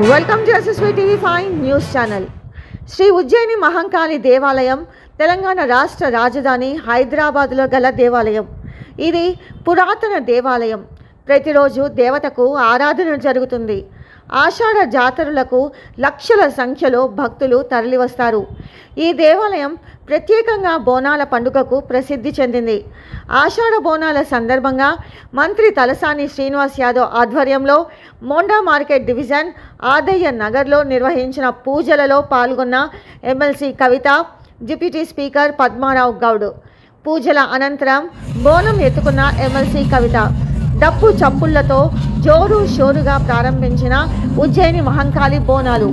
welcome to SSV TV five news channel Shri Ujjaini Mahankali దేవాలయం తెలంగాణ రాష్ట్ర రాజధాని హైదరాబాదులో గల దేవాలయం ఇది పురాతన దేవాలయం ప్రతిరోజు దేవతకు ఆరాధన జరుగుతుంది ఆషాఢ జాతరలకు లక్షల సంఖ్యలో భక్తులు తరలివస్తారు ఈ దేవాలయం ప్రత్యేకంగా బోనాల పండుగకు ప్రసిద్ధి చెందింది ఆషాఢ బోనాల సందర్భంగా మంత్రి తలసాని శ్రీనివాస్ యాదవ్ ఆధ్వర్యంలో మోండా మార్కెట్ డివిజన్ ఆదయ్య నగర్లో నిర్వహించిన పూజలలో పాల్గొన్న MLC Kavitha deputy speaker Padma Rao Goud పూజల అనంతరం బోనం ఎత్తుకున్న ఎమ్మెల్సీ కవిత డప్పు చప్పుళ్లతో జోరు షోరుగా ప్రారంభించిన ఉజ్జయిని మహంకాళి బోనాలు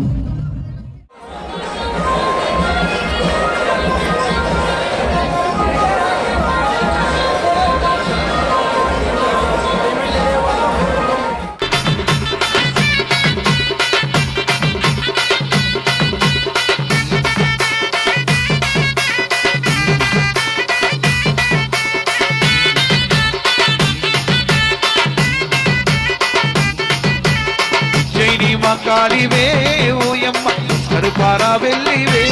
జైని మకాలివే ఓయమ్మ కరుపార వెళ్ళివే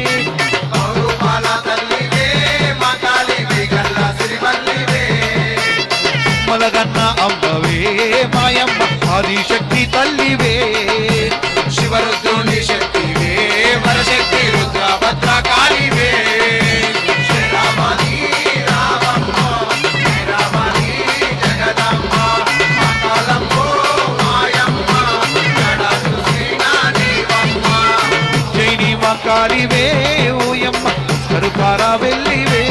మలగన్న అమ్మవే మాయమ్మ ఆదిశక్తి తల్లివే శివరుద్రుని శక్తివే వరశక్తి రుద్ర భద్రకాళివే శ్రీరామని రామమ్మ శ్రీరామని జగదమ్మ మకాలమ్మో మాయమ్మ జడసు శ్రీనాథివమ్మ జైని మకాలివే ఓయమ్మ కరుపార వెళ్ళివే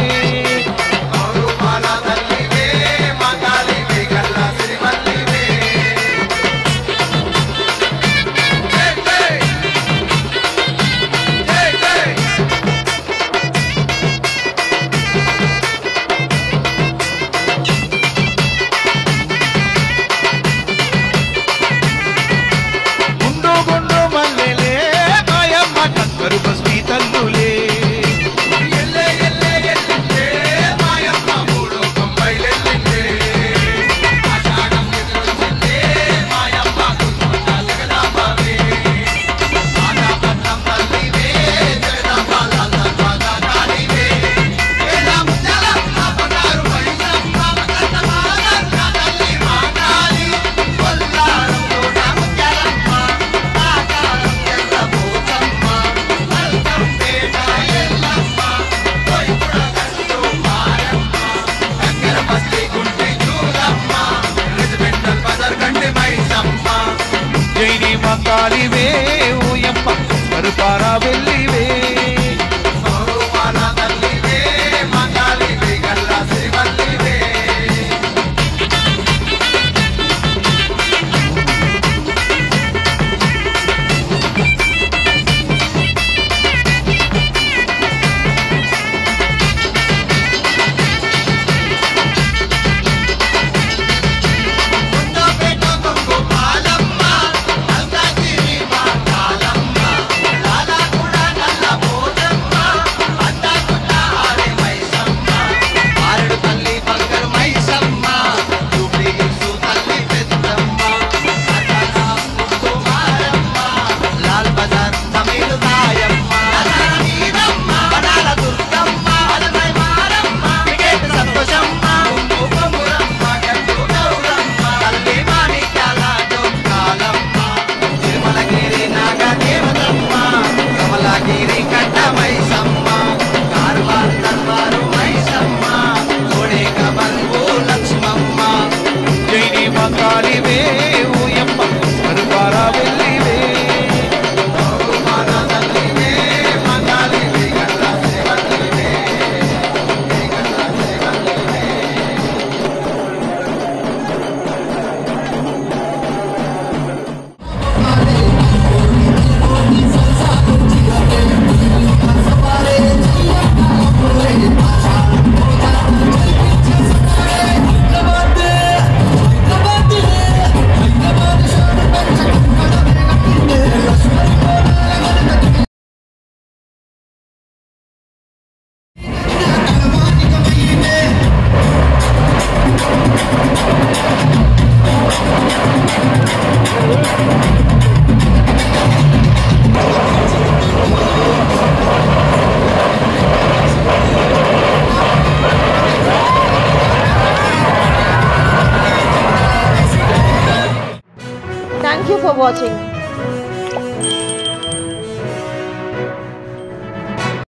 థ్యాంక్ యూ ఫర్ వాచింగ్